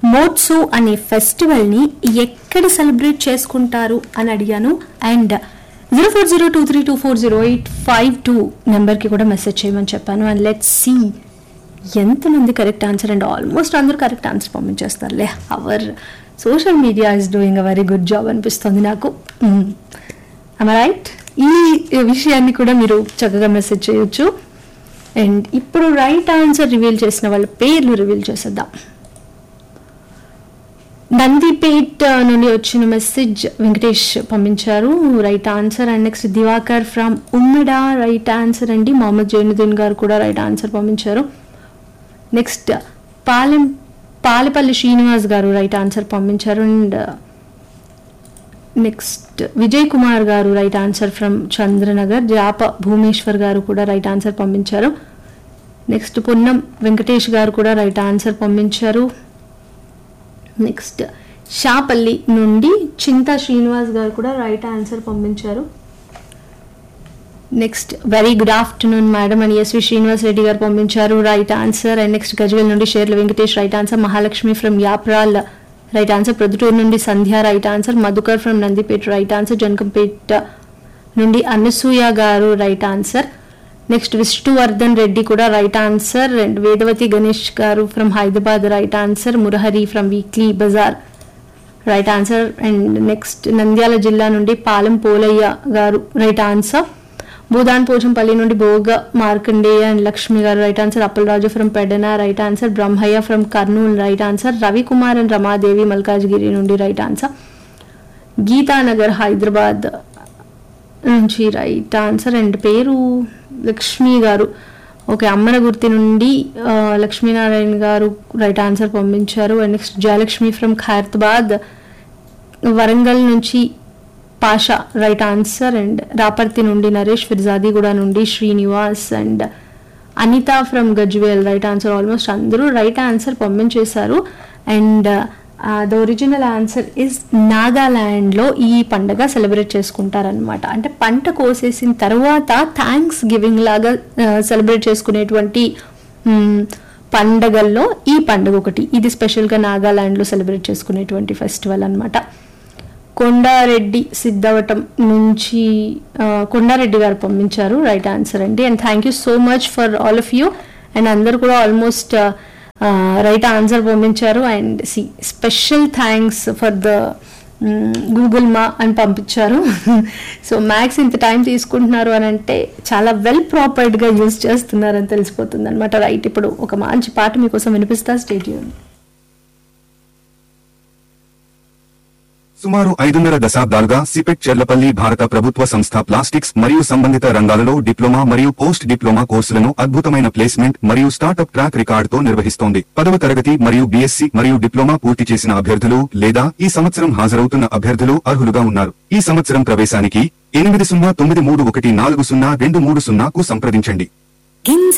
మోట్సు అనే ఫెస్టివల్ ని ఎక్కడ సెలబ్రేట్ చేసుకుంటారు అని అడిగాను and zero four zero two three two four zero eight five two నెంబర్కి కూడా మెసేజ్ చేయమని చెప్పాను అండ్ లెట్ సి ఎంతమంది కరెక్ట్ ఆన్సర్ అండ్ ఆల్మోస్ట్ అందరూ కరెక్ట్ ఆన్సర్ పంపించేస్తారులే our social media is doing a very good job అనిపిస్తుంది నాకు right ఈ విషయాన్ని కూడా మీరు చక్కగా మెసేజ్ చేయొచ్చు అండ్ ఇప్పుడు రైట్ ఆన్సర్ రివీల్ చేసిన వాళ్ళ పేర్లు రివీల్ చేసేద్దాం నందిపేట్ నుండి వచ్చిన మెసేజ్ వెంకటేష్ పంపించారు right answer and next Divakar from Ummida right answer అండి మొహమ్మద్ జైనుద్దీన్ గారు కూడా రైట్ ఆన్సర్ పంపించారు నెక్స్ట్ పాలెం పాలపల్లి శ్రీనివాస్ గారు రైట్ ఆన్సర్ పంపించారు అండ్ నెక్స్ట్ విజయ్ కుమార్ గారు right answer from Chandranagar Japa Bhumeshwar గారు కూడా రైట్ ఆన్సర్ పంపించారు నెక్స్ట్ పొన్నం వెంకటేష్ గారు కూడా రైట్ ఆన్సర్ పంపించారు నెక్స్ట్ షాపల్లి నుండి చింతా శ్రీనివాస్ గారు కూడా రైట్ ఆన్సర్ పంపించారు next very good afternoon madam అని ఎస్వి శ్రీనివాస్ రెడ్డి గారు పంపించారు right answer and next Gajwel నుండి Sherla Venkatesh right answer Mahalakshmi from Yapral right answer Proddatur నుండి Sandhya right answer Madhukar from Nandipet right answer Janakampet నుండి అనసూయ గారు right answer next Vishnuvardhan Reddy కూడా right answer and Vedavathi Ganesh గారు from Hyderabad right answer Murahari from weekly Bazaar right answer and next Nandyal జిల్లా నుండి పాలెం పోలయ్య గారు రైట్ ఆన్సర్ భూదాన్ పోచంపల్లి నుండి భోగ మార్కండేయ అండ్ లక్ష్మి గారు right answer Appalaraju from Pedana right answer Brahmayya from Kurnool right answer Ravikumar and Ramadevi Malkajgiri నుండి రైట్ ఆన్సర్ గీతానగర్ హైదరాబాద్ నుంచి రైట్ ఆన్సర్ అండ్ పేరు లక్ష్మి గారు ఓకే అమ్మన గుర్తి నుండి ఆ, లక్ష్మీనారాయణ గారు రైట్ ఆన్సర్ పంపించారు and next Jayalakshmi from Khairatabad Warangal నుంచి Pasha right answer and Raparthi నుండి నరేష్ ఫిర్జాదిగూడ నుండి Srinivas and Anitha from Gajwel right answer almost అందరూ రైట్ ఆన్సర్ పంపించేశారు and the original answer is నాగాల్యాండ్లో ఈ పండగ సెలబ్రేట్ చేసుకుంటారనమాట అంటే పంట కోసేసిన తర్వాత థ్యాంక్స్ గివింగ్ లాగా సెలబ్రేట్ చేసుకునేటువంటి మ్, పండగల్లో ఈ పండుగ ఒకటి ఇది స్పెషల్గా నాగాల్యాండ్లో సెలబ్రేట్ చేసుకునేటువంటి ఫెస్టివల్ అన్నమాట కొండారెడ్డి సిద్ధవటం నుంచి ఆ, కొండారెడ్డి గారు పంపించారు రైట్ ఆన్సర్ అండి and thank you so much for all of you and అందరు కూడా ఆల్మోస్ట్ రైట్ ఆన్సర్ పంపించారు and see special thanks for the Google మా అని పంపించారు సో మ్యాథ్స్ ఇంత టైం తీసుకుంటున్నారు అని అంటే చాలా వెల్ ప్రాపర్డ్గా యూజ్ చేస్తున్నారని తెలిసిపోతుంది అనమాట రైట్ ఇప్పుడు ఒక మంచి పాట మీకోసం వినిపిస్తా స్టేడియం సుమారు ఐదున్నర దశాబ్దాలుగా సిపెట్ చెర్లపల్లి భారత ప్రభుత్వ సంస్థ ప్లాస్టిక్స్ మరియు సంబంధిత రంగాలలో డిప్లొమా మరియు పోస్ట్ డిప్లొమా కోర్సులను అద్భుతమైన ప్లేస్మెంట్ మరియు స్టార్టప్ ట్రాక్ రికార్డుతో నిర్వహిస్తోంది పదవ తరగతి మరియు బీఎస్సీ మరియు డిప్లొమా పూర్తి చేసిన అభ్యర్థులు లేదా ఈ సంవత్సరం హాజరవుతున్న అభ్యర్థులు అర్హులుగా ఉన్నారు ఈ సంవత్సరం ప్రవేశానికి ఎనిమిది సున్నా తొమ్మిది మూడు ఒకటి నాలుగు సున్నా రెండు మూడు సున్నాకు సంప్రదించండి కింజ